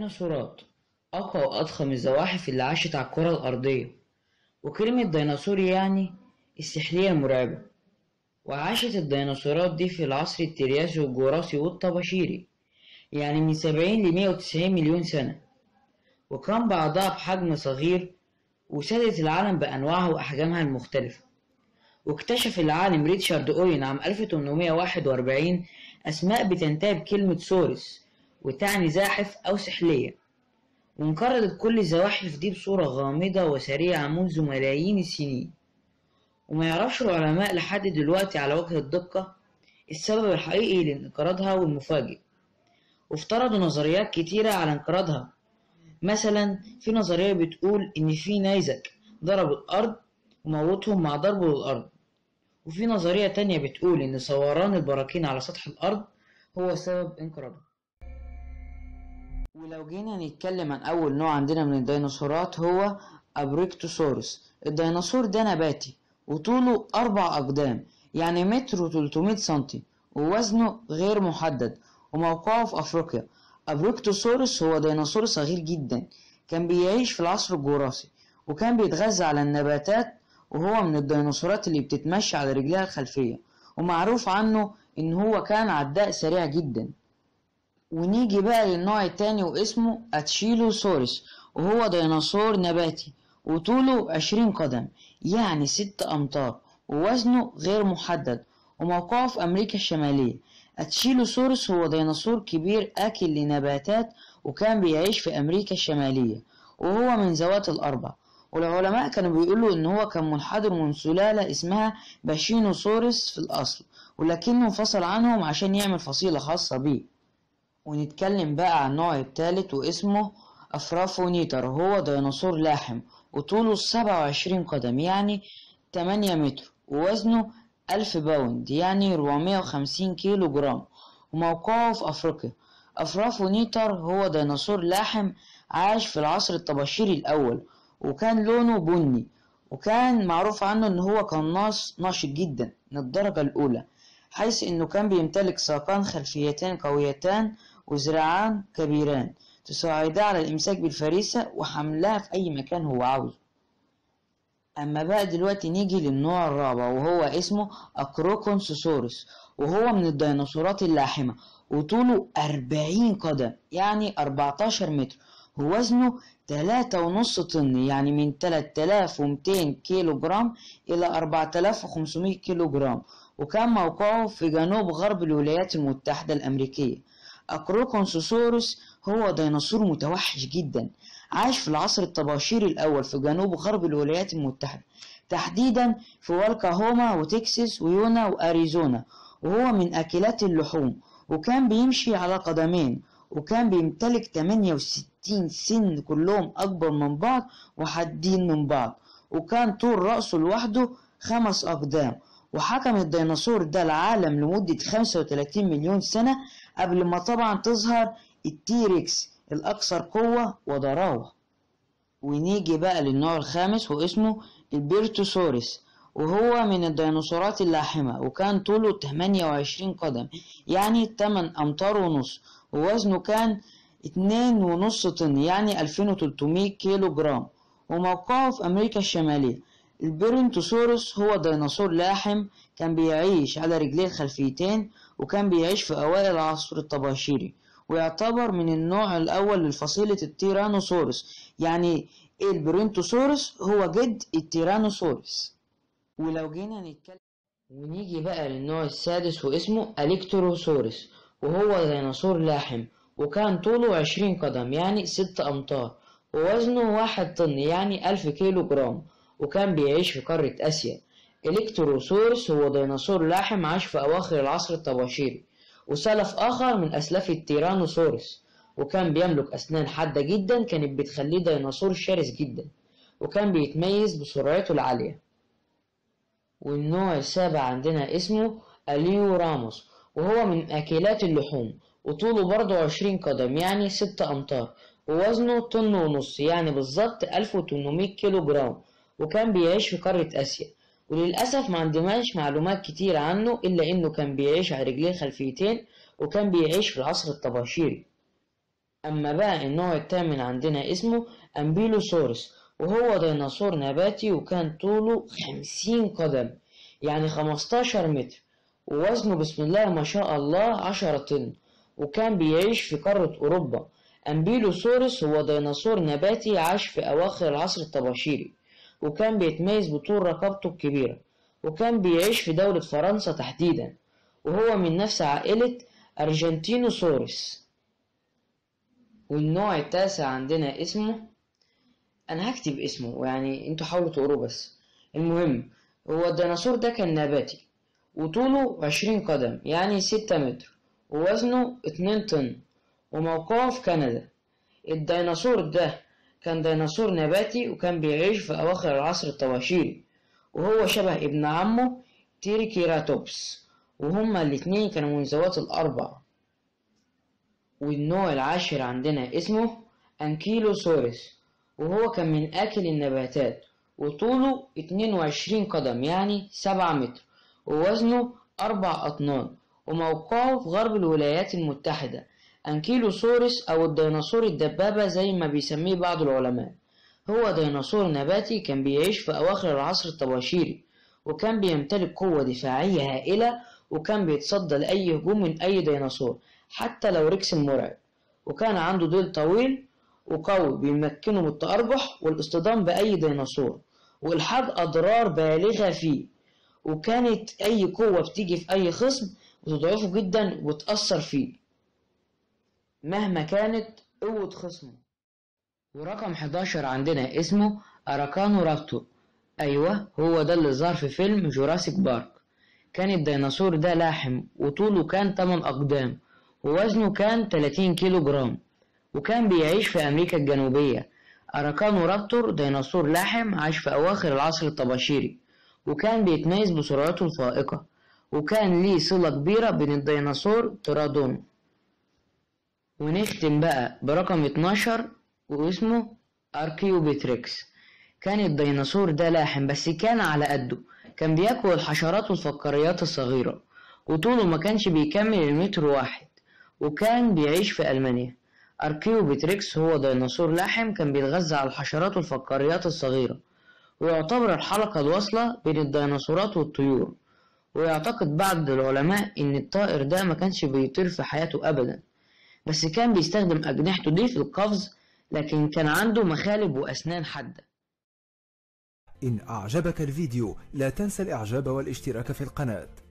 الديناصورات أقوى وأضخم الزواحف اللي عاشت على الكرة الأرضية وكلمة ديناصور يعني السحلية المرعبة وعاشت الديناصورات دي في العصر الترياسي والجوراسي والطباشيري يعني من سبعين لمية وتسعين مليون سنة وكان بعضها بحجم صغير وسادت العالم بأنواعها وأحجامها المختلفة واكتشف العالم ريتشارد أوين عام 1841 أسماء بتنتهي بكلمة سورس وتعني زاحف أو سحلية وانقرضت كل الزواحف دي بصورة غامضة وسريعة منذ ملايين السنين وما يعرفش العلماء لحد دلوقتي على وجه الدقة السبب الحقيقي لانقراضها والمفاجئ وافترضوا نظريات كتيرة على انقراضها مثلا في نظرية بتقول إن في نيزك ضرب الأرض وموتهم مع ضربه للأرض وفي نظرية تانية بتقول إن صوران البراكين على سطح الأرض هو سبب انقراضها ولو جينا نتكلم عن أول نوع عندنا من الديناصورات هو أبريكتوسورس الديناصور ده نباتي وطوله أربع أقدام يعني متر وتلتمية سنتي ووزنه غير محدد وموقعه في أفريقيا أبريكتوسورس هو ديناصور صغير جدا كان بيعيش في العصر الجوراسي وكان بيتغذى على النباتات وهو من الديناصورات اللي بتتمشى على رجلها الخلفية ومعروف عنه إن هو كان عداء سريع جدا ونيجي بقى للنوع التاني واسمه أتشيلوسورس وهو ديناصور نباتي وطوله عشرين قدم يعني ست أمتار ووزنه غير محدد وموقعه في أمريكا الشمالية أتشيلوسورس هو ديناصور كبير آكل لنباتات وكان بيعيش في أمريكا الشمالية وهو من ذوات الأربع والعلماء كانوا بيقولوا إن هو كان منحدر من سلالة اسمها باشينوسورس في الأصل ولكنه انفصل عنهم عشان يعمل فصيلة خاصة بيه ونتكلم بقى عن النوع التالت واسمه أفرافونيتر هو ديناصور لاحم وطوله سبعة وعشرين قدم يعني تمانية متر ووزنه ألف باوند يعني أربعمية وخمسين كيلو جرام وموقعه في أفريقيا أفرافونيتر هو ديناصور لاحم عاش في العصر الطباشيري الأول وكان لونه بني وكان معروف عنه إن هو قناص نشط جدا من الدرجة الأولى حيث إنه كان بيمتلك ساقان خلفيتان قويتان وذراعان كبيران تساعداه على الإمساك بالفريسة وحملها في أي مكان هو عاوزه أما بقى دلوقتي نيجي للنوع الرابع وهو اسمه أكروكونسوسورس وهو من الديناصورات اللاحمة وطوله أربعين قدم يعني أربعتاشر متر ووزنه تلاتة ونص طن يعني من تلات آلاف ومتين كيلو جرام إلى أربعة آلاف وخمسمية كيلو جرام وكان موقعه في جنوب غرب الولايات المتحدة الأمريكية أكروكونسوسورس هو ديناصور متوحش جدا عاش في العصر الطباشيري الأول في جنوب غرب الولايات المتحدة تحديدا في والكاهوما وتكساس ويونا وأريزونا وهو من أكلات اللحوم وكان بيمشي على قدمين وكان بيمتلك 68 سن كلهم أكبر من بعض وحادين من بعض وكان طول رأسه لوحده خمس أقدام وحكم الديناصور ده العالم لمدة 35 مليون سنة قبل ما طبعا تظهر التيركس الأكثر قوة وضراوة ونيجي بقى للنوع الخامس واسمه البيرتوسورس وهو من الديناصورات اللاحمة وكان طوله 28 قدم يعني 8 أمتار ونص ووزنه كان اتنين ونص طن يعني 2300 كيلو جرام وموقعه في أمريكا الشمالية البيرنتوسورس هو ديناصور لاحم كان بيعيش على رجليه الخلفيتين وكان بيعيش في أوائل العصر الطباشيري ويعتبر من النوع الأول لفصيلة التيرانوسورس يعني البرنتوسورس هو جد التيرانوسورس ولو جينا نتكلم ونيجي بقى للنوع السادس واسمه أليكتروسورس وهو ديناصور لاحم وكان طوله عشرين قدم يعني ست أمتار ووزنه واحد طن يعني ألف كيلو جرام وكان بيعيش في قارة آسيا إلكتروسورس هو ديناصور لاحم عاش في أواخر العصر الطباشيري وسلف آخر من أسلاف التيرانوسورس وكان بيملك أسنان حادة جدا كانت بتخليه ديناصور شرس جدا وكان بيتميز بسرعته العالية والنوع السابع عندنا اسمه أليو راموس وهو من أكلات اللحوم وطوله برضه عشرين قدم يعني ستة أمتار ووزنه طن ونص يعني بالظبط ألف وتمنمية كيلو جرام وكان بيعيش في قارة آسيا وللأسف ما عندناش معلومات كتير عنه إلا إنه كان بيعيش على رجليه خلفيتين وكان بيعيش في العصر الطباشيري أما بقى النوع التامن عندنا اسمه أمبيلوسورس وهو ديناصور نباتي وكان طوله خمسين قدم يعني خمستاشر متر ووزنه بسم الله ما شاء الله عشرة طن وكان بيعيش في قارة أوروبا أمبيلوسورس هو ديناصور نباتي عاش في أواخر العصر الطباشيري وكان بيتميز بطول رقبته الكبيرة وكان بيعيش في دولة فرنسا تحديدا وهو من نفس عائلة أرجنتينوسورس والنوع التاسع عندنا اسمه أنا هكتب اسمه يعني انتوا حاولوا تقروا بس المهم هو الديناصور ده كان نباتي وطوله عشرين قدم يعني ستة متر ووزنه اتنين طن وموقعه في كندا الديناصور ده كان ديناصور نباتي وكان بيعيش في أواخر العصر الطباشيري وهو شبه ابن عمه تيريكيراتوبس وهما الاتنين كانوا من ذوات الأربع والنوع العاشر عندنا اسمه أنكيلوسورس وهو كان من آكل النباتات وطوله 22 قدم يعني 7 متر ووزنه أربع أطنان وموقعه في غرب الولايات المتحدة أنكيلوسورس أو الديناصور الدبابة زي ما بيسميه بعض العلماء هو ديناصور نباتي كان بيعيش في أواخر العصر الطباشيري وكان بيمتلك قوة دفاعية هائلة وكان بيتصدى لأي هجوم من أي ديناصور حتى لو ريكس مرعب وكان عنده ديل طويل وقوي بيمكنه من التأرجح والاصطدام بأي ديناصور وإلحاق أضرار بالغة فيه وكانت أي قوة بتيجي في أي خصم بتضعفه جدا وتأثر فيه مهما كانت قوة خصمه ورقم 11 عندنا اسمه أراكانو رابتور أيوة هو ده اللي ظهر في فيلم جوراسيك بارك كان الديناصور ده لاحم وطوله كان 8 أقدام ووزنه كان 30 كيلو جرام وكان بيعيش في أمريكا الجنوبية أراكانو رابتور ديناصور لاحم عاش في أواخر العصر الطباشيري وكان بيتميز بسرعته الفائقة وكان ليه صلة كبيرة بين الديناصور ترادون ونختم بقى برقم 12 واسمه أركيوبيتريكس كان الديناصور ده لاحم بس كان على قده كان بياكل الحشرات والفقاريات الصغيرة وطوله ما كانش بيكمل المتر واحد وكان بيعيش في ألمانيا أركيوبيتريكس هو ديناصور لاحم كان بيتغذى على الحشرات والفقاريات الصغيرة ويعتبر الحلقة الواصلة بين الديناصورات والطيور ويعتقد بعض العلماء إن الطائر ده ما كانش بيطير في حياته أبدا بس كان بيستخدم أجنحته دي في القفز لكن كان عنده مخالب وأسنان حادة إن أعجبك الفيديو لا تنسى الإعجاب والاشتراك في القناة